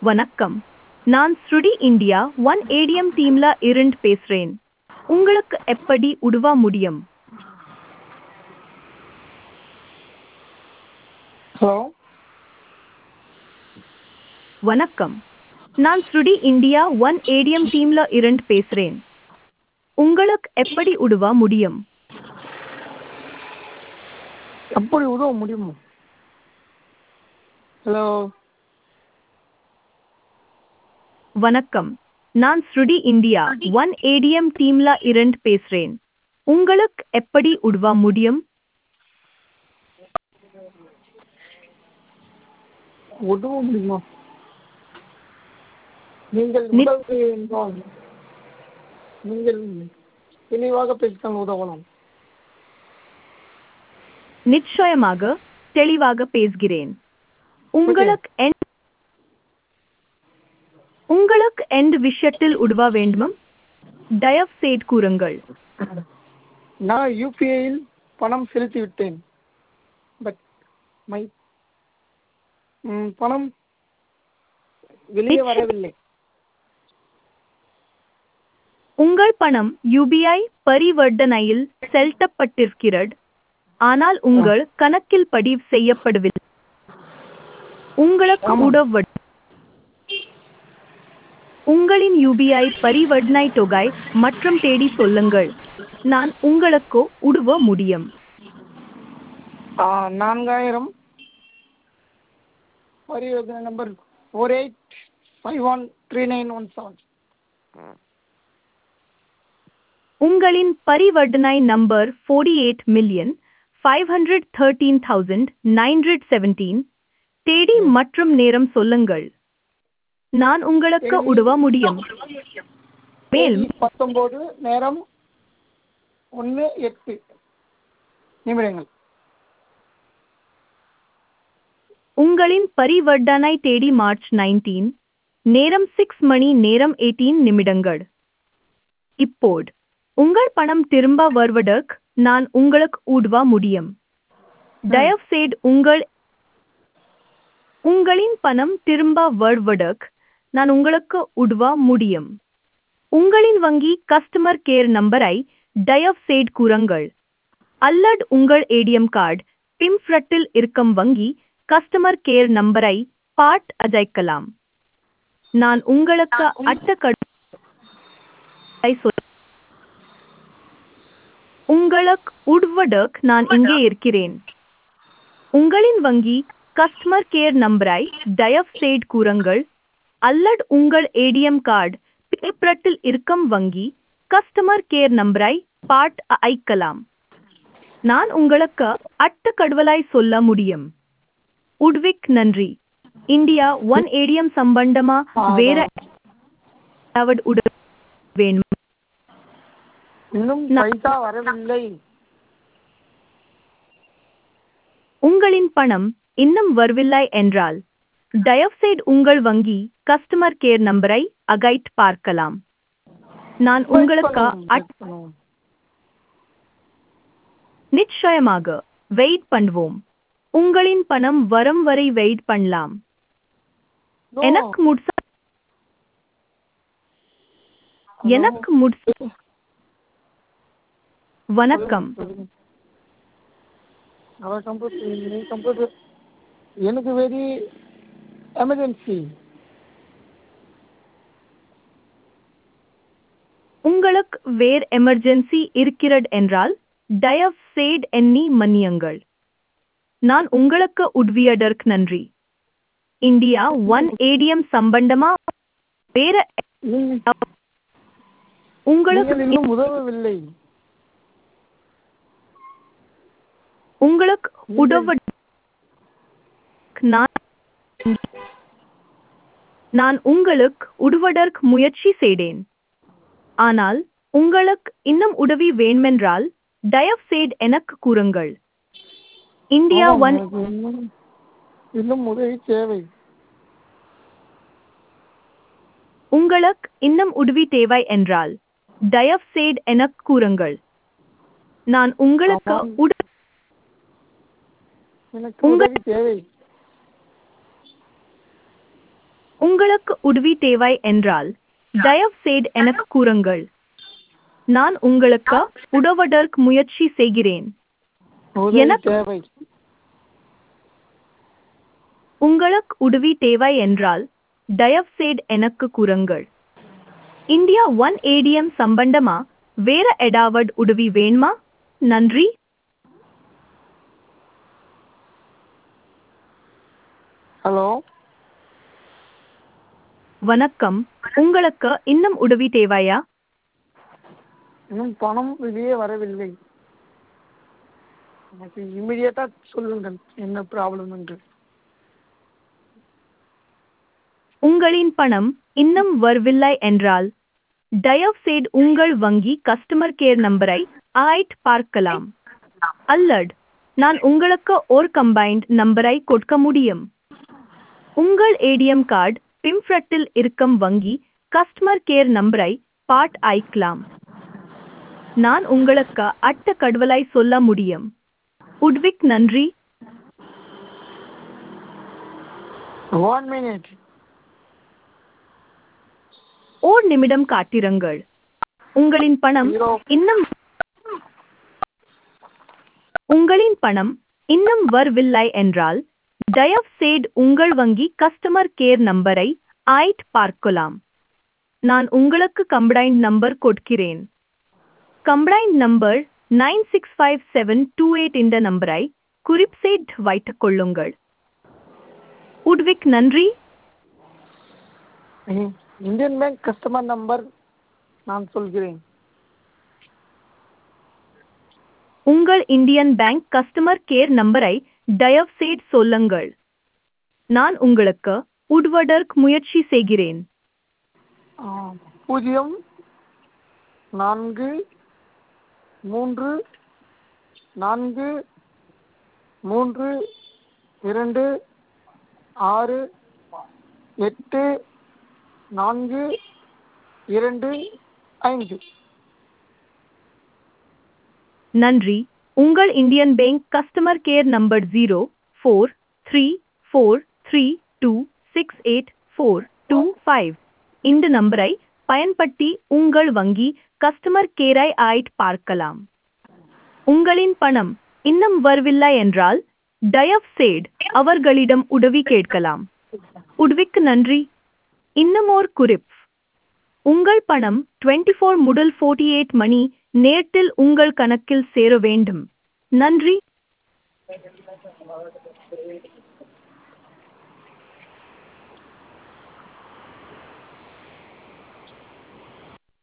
வணக்கம் நான் ஸ்ருடி இந்தியா ஒன் ஏடிஎம் டீம்ல இருந்து பேசுறேன் உங்களுக்கு எப்படி உதவ முடியும் ஹலோ வணக்கம் நான் ஸ்ருடி இந்தியா ஒன் ஏடிஎம் டீம்ல இருந்து பேசுறேன் உங்களுக்கு எப்படி உதவ முடியும் அப்படி உதவ முடியுமா ஹலோ வணக்கம் நான் ஸ்ருடி இந்தியா ஒன் ஏடிஎம் டீம்ல இருந்து பேசுறேன் உங்களுக்கு எப்படி உதவ முடியும் உதவ முடியுமா நீங்கள் நி- உதவி என்றால் நீங்கள் தெளிவாக பேசினால் உதவலாம் நிச்சயமாக தெளிவாக பேசுகிறேன் உங்களுக்கு எந்த உங்களுக்கு எந்த விஷயத்தில் உதவ வேண்டுமா தயவு செய்து கூறுங்கள் நான் யூபிஐயில் பணம் செலுத்தி விட்டேன் பட் மை ம், பணம் வெளியே வரவில்லை உங்கள் பணம் யுபிஐ பரிவர்த்தனையில் செலுத்தப்பட்டிருக்கிறது ஆனால் உங்கள் கணக்கில் பதிவு செய்யப்படவில்லை உங்களுக்கு ஆமாம். உதவ உங்களின் யுபிஐ பரிவர்த்தனை தொகை மற்றும் தேடி சொல்லுங்கள் நான் உங்களுக்கு உதவ முடியும் ஆ, நான்காயிரம் பரிவர்த்தனை number four eight five one three nine one seven உங்களின் பரிவர்த்தனை number forty eight million five hundred thirteen thousand nine hundred seventeen தேதி மற்றும் நேரம் சொல்லுங்கள் நான் உங்களுக்கு உதவ முடியும் மேலும் பத்தொம்போது நேரம் ஒன்று எட்டு நிமிடங்கள் உங்களின் பரிவர்த்தனை தேதி மார்ச் நைன்டீன் நேரம் சிக்ஸ் மணி நேரம் எயிட்டீன் நிமிடங்கள் இப்போது உங்கள் பணம் திரும்ப வருவதற்கு நான் உங்களுக்கு உதவ முடியும் தயவுசெய்து உங்கள் உங்களின் பணம் திரும்ப வருவதற்கு நான் உங்களுக்கு உதவ முடியும் உங்களின் வங்கி கஸ்டமர் கேர் நம்பரை தயவுசெய்து கூறுங்கள் அல்லது உங்கள் ஏடிஎம் கார்டு பிம்ஃப்ரட்டில் இருக்கும் வங்கி கஸ்டமர் கேர் நம்பரை பாட் அழைக்கலாம் நான் உங்களுக்கு அட்டை சொல் உங்களுக்கு உதவுவதற்கு நான் இங்கே இருக்கிறேன் உங்களின் வங்கி கஸ்டமர் கேர் நம்பரை தயவுசெய்து கூறுங்கள் அல்லது உங்கள் ஏடிஎம் கார்டு பிறப்பில் இருக்கும் வங்கி கஸ்டமர் கேர் நம்பரை பாட் அழைக்கலாம் நான் உங்களுக்கு அட்ட கடவுளாய் சொல்ல முடியும் உட்விக் நன்றி இந்தியா ஒன் ஏடிஎம் சம்பந்தமா வேற ஏதாவது உதவி வேணுமா இன்னும் நான்- பைசா வரவில்லை உங்களின் பணம் இன்னும் வரவில்லை என்றால் தயவுசெய்து உங்கள் வங்கி கஸ்டமர் கேர் நம்பரை அகைட் பார்க்கலாம் நான் உங்களுக்கு அட்- நிச்சயமாக வெயிட் பண்ணுவோம் உங்களின் பணம் வரும் வரை வெயிட் பண்ணலாம் எனக்கு முடிச எனக்கு முடிச வணக்கம் அவர் கம்ப்யூட்டர் நீ கம்ப்யூட்டர் எனக்கு வெரி எமர்ஜென்சி உங்களுக்கு வேறு எமர்ஜென்சி இருக்கிறது என்றால் தயவு செய்து எண்ணி மன்னியுங்கள் நான் உங்களுக்கு உதவியதற்கு நன்றி இந்தியா ஒன் ஏடிஎம் சம்பந்தமா வேற நீங்கள் உங்களுக்கு நீங்கள் இன்னும் உதவவில்லை உங்களுக்கு உதவ நான் நான் உங்களுக்கு உதவுவதற்கு முயற்சி செய்தேன் ஆனால் உங்களுக்கு இன்னும் உதவி வேண்டுமென்றால் தயவு செய்து எனக்கு கூறுங்கள் இந்தியா ஆமாம், ஒன் எனக்கு இன்னும் இன்னும் உதவி தேவை உங்களுக்கு இன்னும் உதவி தேவை என்றால் தயவு செய்து எனக்கு கூறுங்கள் நான் உங்களுக்கு ஆமாம். உத எனக்கு உங்க- உதவி தேவை உங்களுக்கு உதவி தேவை என்றால் தயவு செய்து எனக்கு கூறுங்கள் நான் உங்களுக்கு உதவுவதற்கு முயற்சி செய்கிறேன் உதவி எனக்கு- தேவை உங்களுக்கு உதவி தேவை என்றால் தயவு செய்து எனக்கு கூறுங்கள் இந்தியா ஒன் ஏடிஎம் சம்பந்தமா வேற ஏதாவது உதவி வேணுமா நன்றி ஹலோ வணக்கம் உங்களுக்கு இன்னும் உதவி தேவையா இன்னும் பணம் வெளியே வரவில்லை எனக்கு இமிடியேட்டாக சொல்லுங்கள் என்ன ப்ராப்ளம் என்று உங்களின் பணம் இன்னும் வரவில்லை என்றால் தயவு செய்து உங்கள் வங்கி கஸ்டமர் கேர் நம்பரை ஆய்ட் பார்க்கலாம் அல்லது நான் உங்களுக்கு ஒரு கம்பைன்ட் நம்பரை கொடுக்க முடியும் உங்கள் ஏடிஎம் கார்டு பிம்ஃப்ரட்டில் இருக்கும் வங்கி கஸ்டமர் கேர் நம்பரை பாட் ஐக்கலாம் நான் உங்களுக்கு அட்ட கடவுளை சொல்ல முடியும் உட்விக் நன்றி ஒன் மினிட் ஓர் நிமிடம் காத்திருங்கள் உங்களின் பணம் Zero. இன்னும் உங்களின் பணம் இன்னும் வரவில்லை என்றால் தயவு செய்து உங்கள் வங்கி கஸ்டமர் கேர் நம்பரை ஆய்ட் பார்க்கலாம் நான் உங்களுக்கு கம்ப்ளைண்ட் நம்பர் கொடுக்கிறேன் complaint number nine six five seven two eight இந்த நம்பரை குறிப்பிட்டு வைத்துக் கொள்ளுங்கள் உட்விக் நன்றி இந்தியன் பேங்க் கஸ்டமர் நம்பர் நான் சொல்கிறேன் உங்கள் இந்தியன் பேங்க் கஸ்டமர் கேர் நம்பரை தயவு செய்து சொல்லுங்கள் நான் உங்களுக்கு உட்வதற்கு முயற்சி செய்கிறேன் ஆ, பூஜ்ஜியம் நான்கு மூன்று நான்கு மூன்று இரண்டு ஆறு எட்டு நான்கு இரண்டு ஐந்து நன்றி உங்கள் Indian bank customer care number zero four three four three two six eight four two five இந்த நம்பரை பயன்படுத்தி உங்கள் வங்கி கஸ்டமர் கேரை ஆய்ட் பார்க்கலாம் உங்களின் பணம் இன்னும் வரவில்லை என்றால் தயவு செய்து அவர்களிடம் உதவி கேட்கலாம் உதவிக்கு நன்றி இன்னும் ஓர் குறிப் உங்கள் பணம் 24 ஃபோர் முதல் 48 எயிட் மணி நேரத்தில் உங்கள் கணக்கில் சேர வேண்டும் நன்றி